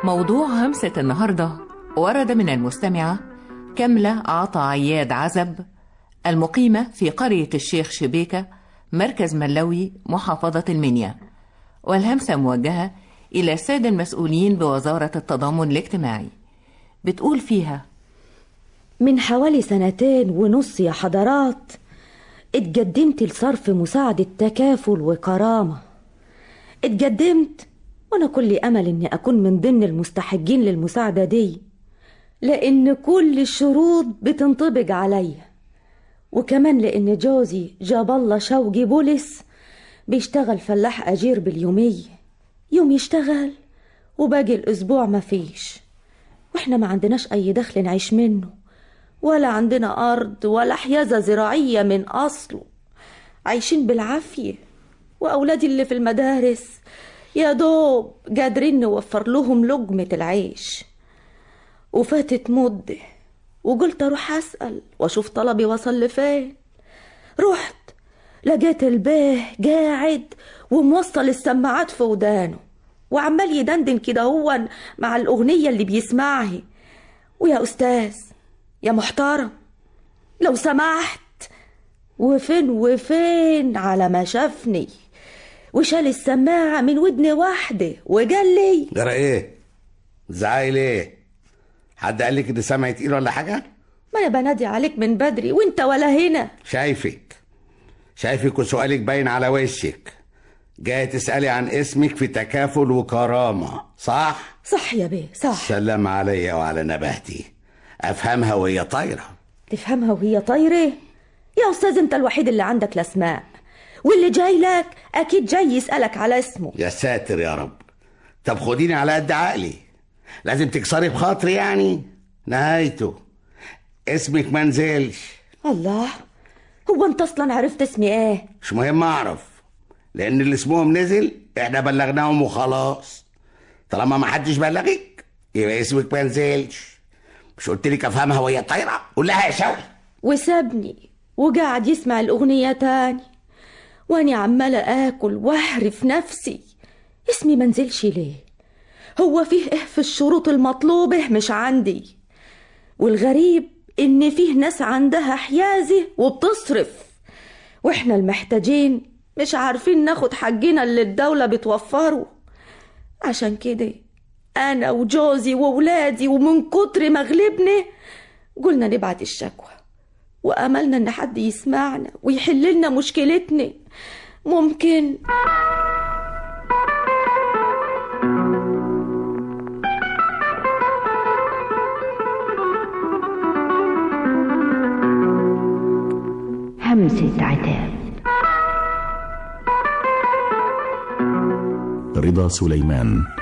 موضوع همسة النهاردة ورد من المستمعة كاملة عطا عياد عزب المقيمة في قرية الشيخ شبيكة مركز ملوي محافظة المنيا والهمسة موجهة إلى السادة المسؤولين بوزارة التضامن الاجتماعي بتقول فيها من حوالي سنتين ونص يا حضرات اتقدمت لصرف مساعدة تكافل وكرامة اتقدمت وانا كل امل اني اكون من ضمن المستحقين للمساعدة دي لان كل الشروط بتنطبق عليا وكمان لان جوزي جاب الله شوقي بولس بيشتغل فلاح اجير باليومية يوم يشتغل وباقي الاسبوع مفيش واحنا ما عندناش اي دخل نعيش منه ولا عندنا ارض ولا حيازة زراعية من اصله عايشين بالعافية واولادي اللي في المدارس يا دوب قادرين نوفر لهم لقمة العيش وفاتت مدة وقلت أروح أسأل وأشوف طلبي وصل لفين رحت لقيت البيه قاعد وموصل السماعات في ودانه وعمال يدندن كده هو مع الأغنية اللي بيسمعها ويا أستاذ يا محترم لو سمحت وفين وفين على ما شافني وشال السماعة من ودن واحدة وقال لي جرى ايه زعاي ليه حد قال لك ان سمعي تقيل ولا حاجه ما أنا بنادي عليك من بدري وانت ولا هنا شايفك شايفك وسؤالك باين على وشك جاي تسألي عن اسمك في تكافل وكرامة صح؟ صح يا بيه صح سلام عليا وعلى نباتي أفهمها وهي طايرة تفهمها وهي طايرة يا أستاذ أنت الوحيد اللي عندك الأسماء واللي جاي لك أكيد جاي يسألك على اسمه يا ساتر يا رب طب خديني على قد عقلي لازم تكسري بخاطري يعني نهايته اسمك منزلش الله هو أنت أصلا عرفت اسمي إيه مش مهم أعرف لأن اللي اسمهم نزل إحنا بلغناهم وخلاص طالما ما حدش بلغك يبقى اسمك منزلش مش قلت لك أفهمها وهي طايرة قول لها يا شوقي وسابني وقعد يسمع الأغنية تاني وأنا عمالة آكل وأحرف نفسي اسمي منزلش ليه هو فيه إيه في الشروط المطلوبة مش عندي والغريب إن فيه ناس عندها حيازة وبتصرف وإحنا المحتاجين مش عارفين ناخد حقنا اللي الدولة بتوفره عشان كده أنا وجوزي وولادي ومن كتر ما غلبنا قلنا نبعت الشكوى وأملنا إن حد يسمعنا ويحل لنا مشكلتنا ممكن همسة عتاب رضا سليمان